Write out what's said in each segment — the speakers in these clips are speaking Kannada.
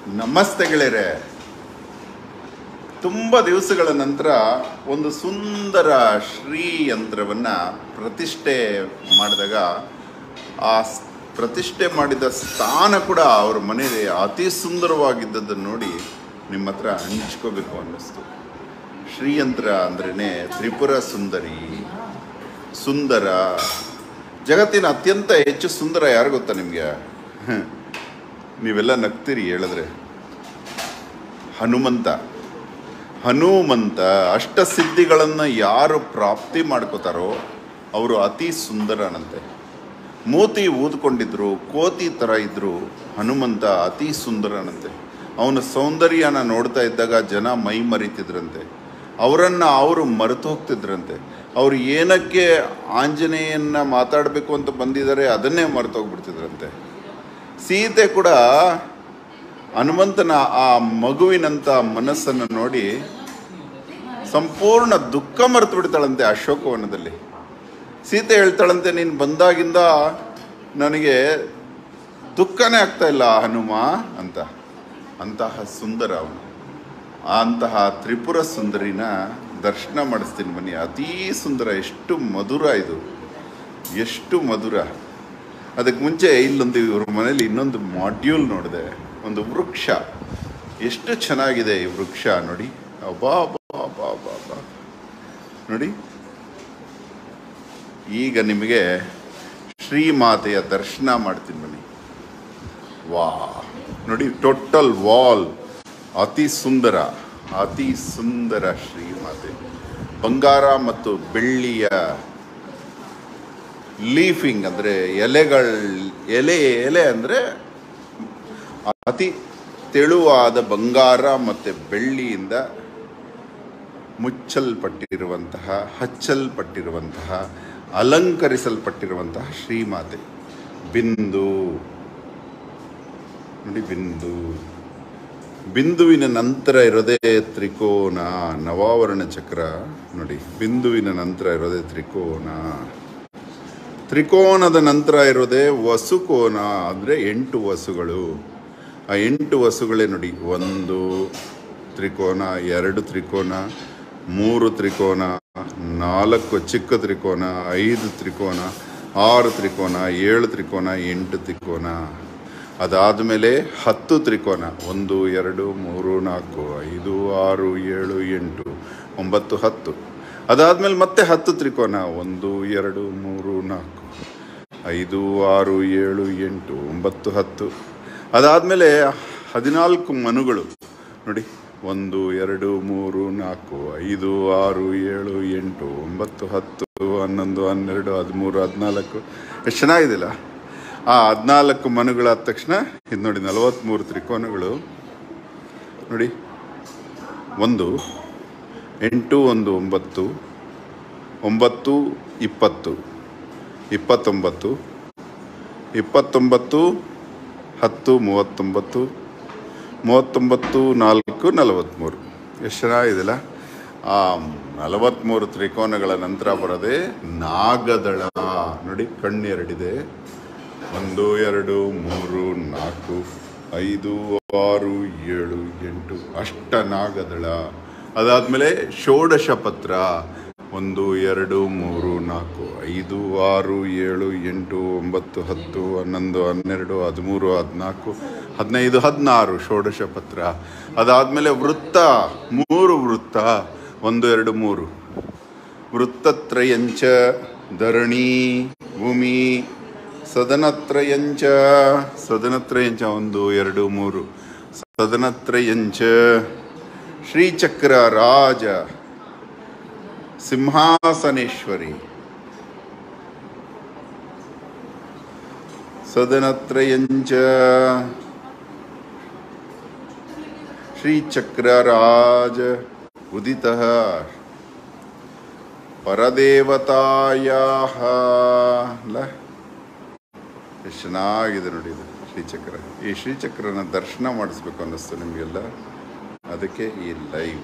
ನಮಸ್ತೆ ಗೆಳೆಯರೆ ತುಂಬ ದಿವಸಗಳ ನಂತರ ಒಂದು ಸುಂದರ ಶ್ರೀ ಯಂತ್ರವನ್ನು ಪ್ರತಿಷ್ಠೆ ಮಾಡಿದಾಗ ಆ ಸ್- ಪ್ರತಿಷ್ಠೆ ಮಾಡಿದ ಸ್ಥಾನ ಕೂಡ ಅವ್ರ ಮನೆಯಲ್ಲಿ ಅತಿ ಸುಂದರವಾಗಿದ್ದದ್ದನ್ನು ನೋಡಿ ನಿಮ್ಮ ಹತ್ರ ಹಂಚ್ಕೋಬೇಕು ಅನ್ನಿಸ್ತು ಶ್ರೀಯಂತ್ರ ಅಂದ್ರೇ ತ್ರಿಪುರ ಸುಂದರಿ ಸುಂದರ ಜಗತ್ತಿನ ಅತ್ಯಂತ ಹೆಚ್ಚು ಸುಂದರ ಯಾರು ಗೊತ್ತಾ ನಿಮಗೆ ನೀವೆಲ್ಲ ನಗ್ತೀರಿ ಹೇಳಿದ್ರೆ ಹನುಮಂತ ಹನುಮಂತ ಅಷ್ಟಸಿದ್ಧಿಗಳನ್ನು ಯಾರು ಪ್ರಾಪ್ತಿ ಮಾಡ್ಕೋತಾರೋ ಅವರು ಅತಿ ಸುಂದರನಂತೆ ಮೂತಿ ಊದ್ಕೊಂಡಿದ್ರು ಕೋತಿ ಥರ ಇದ್ರು ಹನುಮಂತ ಅತಿ ಸುಂದರನಂತೆ ಅವನ ಸೌಂದರ್ಯನ ನೋಡ್ತಾ ಇದ್ದಾಗ ಜನ ಮೈ ಮರಿತಿದ್ರಂತೆ ಅವರನ್ನು ಅವರು ಮರೆತು ಹೋಗ್ತಿದ್ರಂತೆ ಅವರು ಏನಕ್ಕೆ ಆಂಜನೇಯನ್ನ ಮಾತಾಡಬೇಕು ಅಂತ ಬಂದಿದ್ದಾರೆ ಅದನ್ನೇ ಮರೆತು ಹೋಗ್ಬಿಡ್ತಿದ್ರಂತೆ ಸೀತೆ ಕೂಡ ಹನುಮಂತನ ಆ ಮಗುವಿನಂತ ಮನಸ್ಸನ್ನು ನೋಡಿ ಸಂಪೂರ್ಣ ದುಃಖ ಮರೆತು ಬಿಡ್ತಾಳಂತೆ ಅಶೋಕವನದಲ್ಲಿ ಸೀತೆ ಹೇಳ್ತಾಳಂತೆ ನೀನು ಬಂದಾಗಿಂದ ನನಗೆ ದುಃಖನೇ ಆಗ್ತಾ ಇಲ್ಲ ಹನುಮ ಅಂತ ಅಂತಹ ಸುಂದರ ಅವನು ಅಂತಹ ತ್ರಿಪುರ ಸುಂದರಿನ ದರ್ಶನ ಮಾಡಿಸ್ತೀನಿ ಬನ್ನಿ ಅತೀ ಸುಂದರ ಎಷ್ಟು ಮಧುರ ಇದು ಎಷ್ಟು ಮಧುರ ಅದಕ್ಕೆ ಮುಂಚೆ ಇಲ್ಲೊಂದು ಇವ್ರ ಮನೇಲಿ ಇನ್ನೊಂದು ಮಾಡ್ಯೂಲ್ ನೋಡಿದೆ ಒಂದು ವೃಕ್ಷ ಎಷ್ಟು ಚೆನ್ನಾಗಿದೆ ಈ ವೃಕ್ಷ ನೋಡಿ ಅಬ್ಬಾ ಅಬ್ಬಾ ಅಬ್ಬಾ ಅಬ್ಬಾ ಅಬ್ಬಾ. ನೋಡಿ ಈಗ ನಿಮಗೆ ಶ್ರೀಮಾತೆಯ ದರ್ಶನ ಮಾಡ್ತೀನಿ ಬನ್ನಿ ವಾ ನೋಡಿ ಟೋಟಲ್ ವಾಲ್ ಅತಿ ಸುಂದರ ಅತಿ ಸುಂದರ ಶ್ರೀಮಾತೆ ಬಂಗಾರ ಮತ್ತು ಬೆಳ್ಳಿಯ ಲೀಫಿಂಗ್ ಅಂದರೆ ಎಲೆಗಳ ಎಲೆ ಎಲೆ ಅಂದರೆ ಅತಿ ತೆಳುವಾದ ಬಂಗಾರ ಮತ್ತು ಬೆಳ್ಳಿಯಿಂದ ಮುಚ್ಚಲ್ಪಟ್ಟಿರುವಂತಹ ಹಚ್ಚಲ್ಪಟ್ಟಿರುವಂತಹ ಅಲಂಕರಿಸಲ್ಪಟ್ಟಿರುವಂತಹ ಶ್ರೀಮಾತೆ ಬಿಂದು ನೋಡಿ ಬಿಂದು ಬಿಂದುವಿನ ನಂತರ ಇರೋದೇ ತ್ರಿಕೋನ ನವಾವರಣ ಚಕ್ರ ನೋಡಿ ಬಿಂದುವಿನ ನಂತರ ಇರೋದೇ ತ್ರಿಕೋನ ತ್ರಿಕೋನದ ನಂತರ ಇರೋದೇ ವಸುಕೋನ ಅಂದರೆ ಎಂಟು ವಸುಗಳು ಆ ಎಂಟು ವಸುಗಳೇ ನೋಡಿ ಒಂದು ತ್ರಿಕೋನ ಎರಡು ತ್ರಿಕೋನ ಮೂರು ತ್ರಿಕೋನ ನಾಲ್ಕು ಚಿಕ್ಕ ತ್ರಿಕೋನ ಐದು ತ್ರಿಕೋನ ಆರು ತ್ರಿಕೋನ ಏಳು ತ್ರಿಕೋನ ಎಂಟು ತ್ರಿಕೋನ ಅದಾದಮೇಲೆ ಹತ್ತು ತ್ರಿಕೋನ ಒಂದು ಎರಡು ಮೂರು ನಾಲ್ಕು ಐದು ಆರು ಏಳು ಎಂಟು ಒಂಬತ್ತು ಹತ್ತು ಅದಾದಮೇಲೆ ಮತ್ತೆ ಹತ್ತು ತ್ರಿಕೋನ ಒಂದು ಎರಡು ಮೂರು ನಾಲ್ಕು ಐದು ಆರು ಏಳು ಎಂಟು ಒಂಬತ್ತು ಹತ್ತು ಅದಾದಮೇಲೆ ಹದಿನಾಲ್ಕು ಮನುಗಳು ನೋಡಿ ಒಂದು ಎರಡು ಮೂರು ನಾಲ್ಕು ಐದು ಆರು ಏಳು ಎಂಟು ಒಂಬತ್ತು ಹತ್ತು ಹನ್ನೊಂದು ಹನ್ನೆರಡು ಹದಿಮೂರು ಹದಿನಾಲ್ಕು ಎಷ್ಟು ಚೆನ್ನಾಗಿದೆಯಲ್ಲ ಆ ಹದಿನಾಲ್ಕು ಮನುಗಳಾದ ತಕ್ಷಣ ಇದು ನೋಡಿ ನಲವತ್ತ್ಮೂರು ತ್ರಿಕೋನಗಳು ನೋಡಿ ಒಂದು ಎಂಟು ಒಂದು ಒಂಬತ್ತು ಒಂಬತ್ತು ಇಪ್ಪತ್ತು ಇಪ್ಪತ್ತೊಂಬತ್ತು ಇಪ್ಪತ್ತೊಂಬತ್ತು ಹತ್ತು ಮೂವತ್ತೊಂಬತ್ತು ಮೂವತ್ತೊಂಬತ್ತು ನಾಲ್ಕು ನಲವತ್ತ್ಮೂರು ಎಷ್ಟು ಚೆನ್ನಾಗಿದೆಯಲ್ಲ ಆ ನಲವತ್ತ್ಮೂರು ತ್ರಿಕೋನಗಳ ನಂತರ ಬರೋದೇ ನಾಗದಳ ನೋಡಿ ಕಣ್ಣು ಎರಡಿದೆ ಒಂದು ಎರಡು ಮೂರು ನಾಲ್ಕು ಐದು ಆರು ಏಳು ಎಂಟು ಅಷ್ಟ ನಾಗದಳ ಅದಾದಮೇಲೆ ಷೋಡಶ ಪತ್ರ ಒಂದು ಎರಡು ಮೂರು ನಾಲ್ಕು ಐದು ಆರು ಏಳು ಎಂಟು ಒಂಬತ್ತು ಹತ್ತು ಹನ್ನೊಂದು ಹನ್ನೆರಡು ಹದಿಮೂರು ಹದಿನಾಲ್ಕು ಹದಿನೈದು ಹದಿನಾರು ಷೋಡಶ ಪತ್ರ ಅದಾದಮೇಲೆ ವೃತ್ತ ಮೂರು ವೃತ್ತ ಒಂದು ಎರಡು ಮೂರು ವೃತ್ತತ್ರಯಂಚ ಧರಣಿ ಭೂಮಿ ಸದನತ್ರಯಂಚ ಸದನತ್ರಯಂಚ ಒಂದು ಎರಡು ಮೂರು ಸದನತ್ರಯಂಚ ಶ್ರೀಚಕ್ರ ರಾಜ ಸಿಂಹಾಸನೇಶ್ವರಿ ಸದನತ್ರಯಂಚ ಶ್ರೀಚಕ್ರರಾಜ ಉದಿತ ಪರದೇವತಾಯ ಅಲ್ಲ ಎಷ್ಟು ಚೆನ್ನಾಗಿದೆ ನೋಡಿ ಇದು ಶ್ರೀಚಕ್ರ ಈ ಶ್ರೀಚಕ್ರನ ದರ್ಶನ ಮಾಡಿಸ್ಬೇಕು ಅನ್ನಿಸ್ತು ನಿಮಗೆಲ್ಲ ಅದಕ್ಕೆ ಈ ಲೈವ್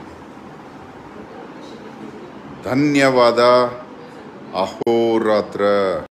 ಧನ್ಯವಾದ ಅಹೋರಾತ್ರ